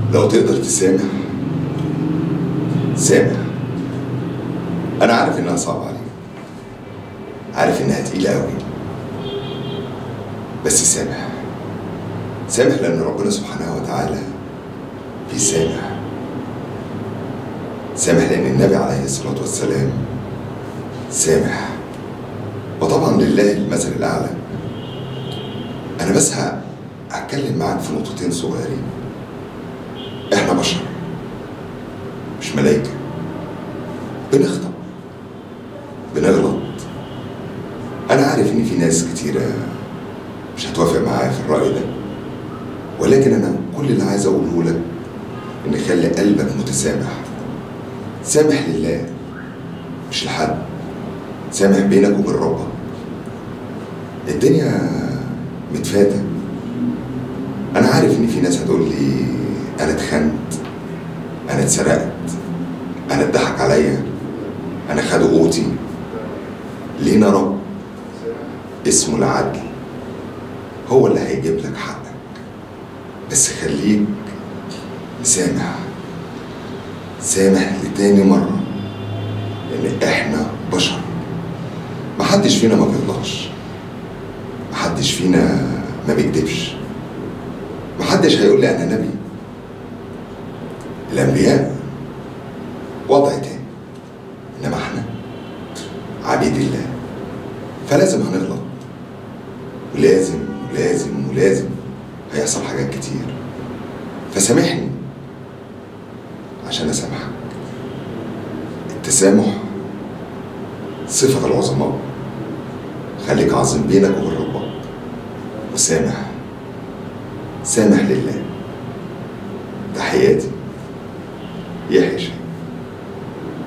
لو تقدر تسامح سامح انا عارف انها صعبة عليك عارف انها تقيلة قوي بس سامح سامح لان ربنا سبحانه وتعالى بيسامح سامح لان النبي عليه الصلاة والسلام سامح وطبعا لله المثل الاعلى انا بس ه- هتكلم معاك في نقطتين صغيرين احنا بشر مش ملايكة بنخطأ بنغلط انا عارف ان في ناس كتيرة مش هتوافق معايا في الرأي ده ولكن انا كل اللي عايز اقوله لك ان خلي قلبك متسامح سامح لله مش لحد سامح بينك وبين ربك الدنيا متفاتة انا عارف ان في ناس هتقول لي انا اتخنت انا اتسرقت انا اتضحك عليا انا خدوا قوتي لينا رب اسمه العدل هو اللي هيجيب لك حقك بس خليك مسامح سامح لتاني مرة لأن إحنا بشر محدش فينا ما بيغلطش محدش فينا ما بيكدبش محدش هيقول لي أنا نبي الأنبياء وضع تاني إنما إحنا عبيد الله فلازم هنغلط ولازم ولازم ولازم هيحصل حاجات كتير فسامحني عشان اسامحك التسامح صفة العظماء خليك عظيم بينك وبين ربك وسامح سامح لله تحياتي يحيى شيخ